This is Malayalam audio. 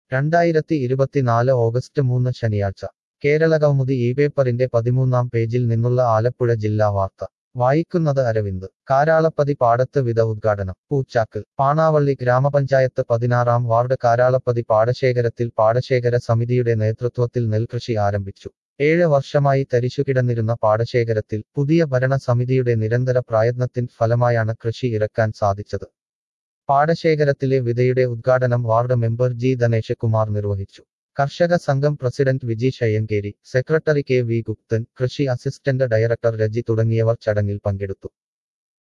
രണ്ടായിരത്തി ഇരുപത്തിനാല് ഓഗസ്റ്റ് മൂന്ന് ശനിയാഴ്ച കേരള കൗമുദി ഈ പേപ്പറിന്റെ പതിമൂന്നാം പേജിൽ നിന്നുള്ള ആലപ്പുഴ ജില്ലാ വാർത്ത വായിക്കുന്നത് അരവിന്ദ് കാരാളപ്പതി പാടത്ത് വിത ഉദ്ഘാടനം പൂച്ചാക്കൽ പാണാവള്ളി ഗ്രാമപഞ്ചായത്ത് പതിനാറാം വാർഡ് കാരാളപ്പതി പാടശേഖരത്തിൽ പാടശേഖര സമിതിയുടെ നേതൃത്വത്തിൽ നെൽകൃഷി ആരംഭിച്ചു ഏഴ് വർഷമായി തരിശുകിടന്നിരുന്ന പാടശേഖരത്തിൽ പുതിയ ഭരണ സമിതിയുടെ നിരന്തര പ്രയത്നത്തിൻ ഫലമായാണ് കൃഷി ഇറക്കാൻ സാധിച്ചത് പാടശേഖരത്തിലെ വിതയുടെ ഉദ്ഘാടനം ward member G Dhanesh Kumar നിർവഹിച്ചു കർഷക സംഘം president Vijeesh Ayyankeri secretary K V Gupthan കൃഷി അസിസ്റ്റന്റ് ഡയറക്ടർ രജി തുടങ്ങിയവർ ചടങ്ങിൽ പങ്കെടുത്തു